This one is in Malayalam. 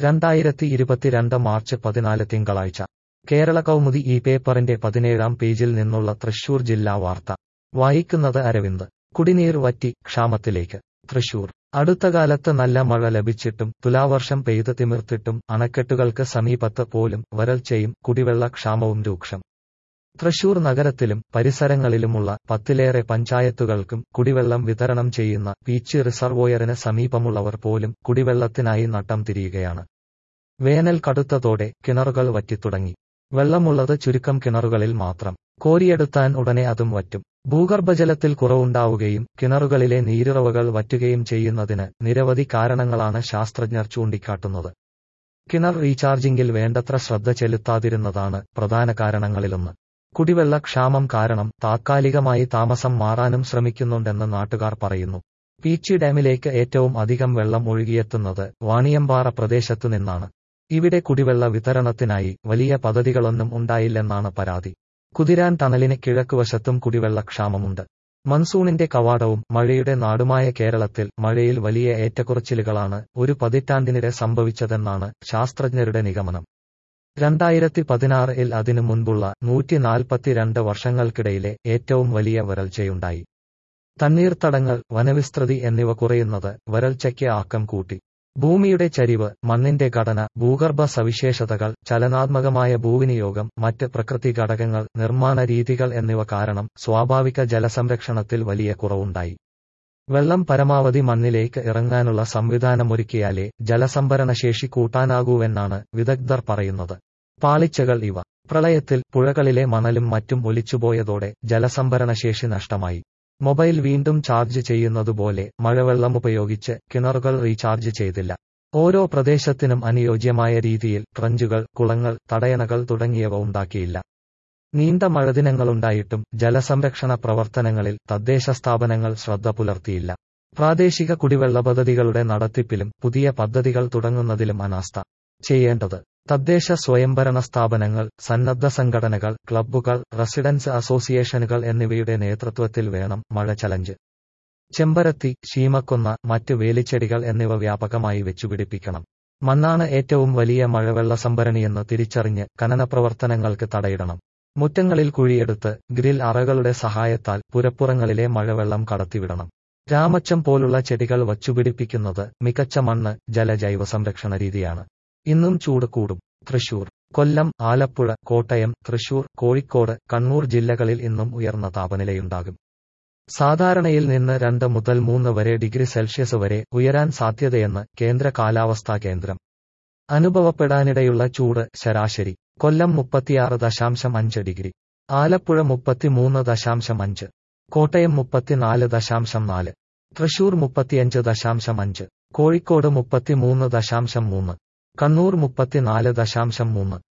രണ്ടായിരത്തി ഇരുപത്തിരണ്ട് മാർച്ച് പതിനാല് തിങ്കളാഴ്ച കേരള കൗമുദി ഈ പേപ്പറിന്റെ പതിനേഴാം പേജിൽ നിന്നുള്ള തൃശൂർ ജില്ലാ വാർത്ത വായിക്കുന്നത് അരവിന്ദ് കുടിനീർ വറ്റി ക്ഷാമത്തിലേക്ക് തൃശൂർ അടുത്ത കാലത്ത് നല്ല മഴ ലഭിച്ചിട്ടും തുലാവർഷം പെയ്ത് തിമിർത്തിട്ടും അണക്കെട്ടുകൾക്ക് സമീപത്ത് പോലും വരൾച്ചയും കുടിവെള്ള ക്ഷാമവും രൂക്ഷം തൃശൂർ നഗരത്തിലും പരിസരങ്ങളിലുമുള്ള പത്തിലേറെ പഞ്ചായത്തുകൾക്കും കുടിവെള്ളം വിതരണം ചെയ്യുന്ന പീച്ചി റിസർവോയറിന് സമീപമുള്ളവർ പോലും കുടിവെള്ളത്തിനായി നട്ടം തിരിയുകയാണ് വേനൽ കടുത്തതോടെ കിണറുകൾ വറ്റിത്തുടങ്ങി വെള്ളമുള്ളത് ചുരുക്കം കിണറുകളിൽ മാത്രം കോരിയെടുത്താൻ ഉടനെ അതും വറ്റും ഭൂഗർഭജലത്തിൽ കുറവുണ്ടാവുകയും കിണറുകളിലെ നീരുറവകൾ വറ്റുകയും ചെയ്യുന്നതിന് നിരവധി കാരണങ്ങളാണ് ശാസ്ത്രജ്ഞർ ചൂണ്ടിക്കാട്ടുന്നത് കിണർ റീചാർജിംഗിൽ വേണ്ടത്ര ശ്രദ്ധ ചെലുത്താതിരുന്നതാണ് പ്രധാന കാരണങ്ങളിലൊന്ന് കുടിവെള്ള ക്ഷാമം കാരണം താത്കാലികമായി താമസം മാറാനും ശ്രമിക്കുന്നുണ്ടെന്ന് നാട്ടുകാർ പറയുന്നു പീച്ചി ഡാമിലേക്ക് ഏറ്റവും അധികം വെള്ളം ഒഴുകിയെത്തുന്നത് വാണിയമ്പാറ പ്രദേശത്തു നിന്നാണ് ഇവിടെ കുടിവെള്ള വിതരണത്തിനായി വലിയ പദ്ധതികളൊന്നും ഉണ്ടായില്ലെന്നാണ് പരാതി കുതിരാൻ ടണലിന് കിഴക്കുവശത്തും കുടിവെള്ളക്ഷാമമുണ്ട് മൺസൂണിന്റെ കവാടവും മഴയുടെ നാടുമായ കേരളത്തിൽ മഴയിൽ വലിയ ഏറ്റക്കുറച്ചിലുകളാണ് ഒരു പതിറ്റാണ്ടിനിടെ സംഭവിച്ചതെന്നാണ് ശാസ്ത്രജ്ഞരുടെ നിഗമനം രണ്ടായിരത്തി പതിനാറിൽ അതിനു മുൻപുള്ള നൂറ്റി നാൽപ്പത്തിരണ്ട് വർഷങ്ങൾക്കിടയിലെ ഏറ്റവും വലിയ വരൾച്ചയുണ്ടായി തണ്ണീർത്തടങ്ങൾ വനവിസ്തൃതി എന്നിവ കുറയുന്നത് വരൾച്ചയ്ക്ക് ആക്കം കൂട്ടി ഭൂമിയുടെ ചരിവ് മണ്ണിന്റെ ഘടന ഭൂഗർഭ സവിശേഷതകൾ ചലനാത്മകമായ ഭൂവിനിയോഗം മറ്റ് പ്രകൃതി ഘടകങ്ങൾ നിർമ്മാണ രീതികൾ എന്നിവ കാരണം സ്വാഭാവിക ജലസംരക്ഷണത്തിൽ വലിയ കുറവുണ്ടായി വെള്ളം പരമാവധി മണ്ണിലേക്ക് ഇറങ്ങാനുള്ള സംവിധാനമൊരുക്കിയാലേ ജലസംഭരണശേഷി കൂട്ടാനാകൂവെന്നാണ് വിദഗ്ധർ പറയുന്നത് പാളിച്ചകൾ ഇവ പ്രളയത്തിൽ പുഴകളിലെ മണലും മറ്റും ഒലിച്ചുപോയതോടെ ജലസംഭരണശേഷി നഷ്ടമായി മൊബൈൽ വീണ്ടും ചാർജ് ചെയ്യുന്നതുപോലെ മഴവെള്ളം ഉപയോഗിച്ച് കിണറുകൾ റീചാർജ് ചെയ്തില്ല ഓരോ പ്രദേശത്തിനും അനുയോജ്യമായ രീതിയിൽ ട്രഞ്ചുകൾ കുളങ്ങൾ തടയണകൾ തുടങ്ങിയവ ഉണ്ടാക്കിയില്ല നീണ്ട മഴദിനങ്ങളുണ്ടായിട്ടും ജലസംരക്ഷണ പ്രവർത്തനങ്ങളിൽ തദ്ദേശ സ്ഥാപനങ്ങൾ ശ്രദ്ധ പുലർത്തിയില്ല പ്രാദേശിക കുടിവെള്ള പദ്ധതികളുടെ നടത്തിപ്പിലും പുതിയ പദ്ധതികൾ തുടങ്ങുന്നതിലും അനാസ്ഥ ചെയ്യേണ്ടത് തദ്ദേശ സ്വയംഭരണ സ്ഥാപനങ്ങൾ സന്നദ്ധ സംഘടനകൾ ക്ലബ്ബുകൾ റെസിഡൻസ് അസോസിയേഷനുകൾ എന്നിവയുടെ നേതൃത്വത്തിൽ വേണം മഴ ചലഞ്ച് ചെമ്പരത്തി ശീമക്കൊന്ന മറ്റ് വേലിച്ചെടികൾ എന്നിവ വ്യാപകമായി വെച്ചുപിടിപ്പിക്കണം മണ്ണാണ് ഏറ്റവും വലിയ മഴവെള്ള സംഭരണിയെന്ന് തിരിച്ചറിഞ്ഞ് ഖനന പ്രവർത്തനങ്ങൾക്ക് തടയിടണം മുറ്റങ്ങളിൽ കുഴിയെടുത്ത് ഗ്രിൽ അറകളുടെ സഹായത്താൽ പുരപ്പുറങ്ങളിലെ മഴവെള്ളം കടത്തിവിടണം രാമച്ചം പോലുള്ള ചെടികൾ വച്ചുപിടിപ്പിക്കുന്നത് മികച്ച മണ്ണ് ജലജൈവ സംരക്ഷണ രീതിയാണ് ഇന്നും ചൂട് കൂടും തൃശൂർ കൊല്ലം ആലപ്പുഴ കോട്ടയം തൃശൂർ കോഴിക്കോട് കണ്ണൂർ ജില്ലകളിൽ ഇന്നും ഉയർന്ന താപനിലയുണ്ടാകും സാധാരണയിൽ നിന്ന് രണ്ട് മുതൽ മൂന്ന് വരെ ഡിഗ്രി സെൽഷ്യസ് വരെ ഉയരാൻ സാധ്യതയെന്ന് കേന്ദ്ര കാലാവസ്ഥാ കേന്ദ്രം അനുഭവപ്പെടാനിടയുള്ള ചൂട് ശരാശരി കൊല്ലം മുപ്പത്തിയാറ് ദശാംശം അഞ്ച് ഡിഗ്രി ആലപ്പുഴ മുപ്പത്തിമൂന്ന് ദശാംശം അഞ്ച് കോട്ടയം മുപ്പത്തിനാല് ദശാംശം നാല് തൃശൂർ മുപ്പത്തിയഞ്ച് ദശാംശം അഞ്ച് കോഴിക്കോട് മുപ്പത്തിമൂന്ന് ദശാംശം മൂന്ന് കണ്ണൂർ മുപ്പത്തിനാല് ദശാംശം മൂന്ന്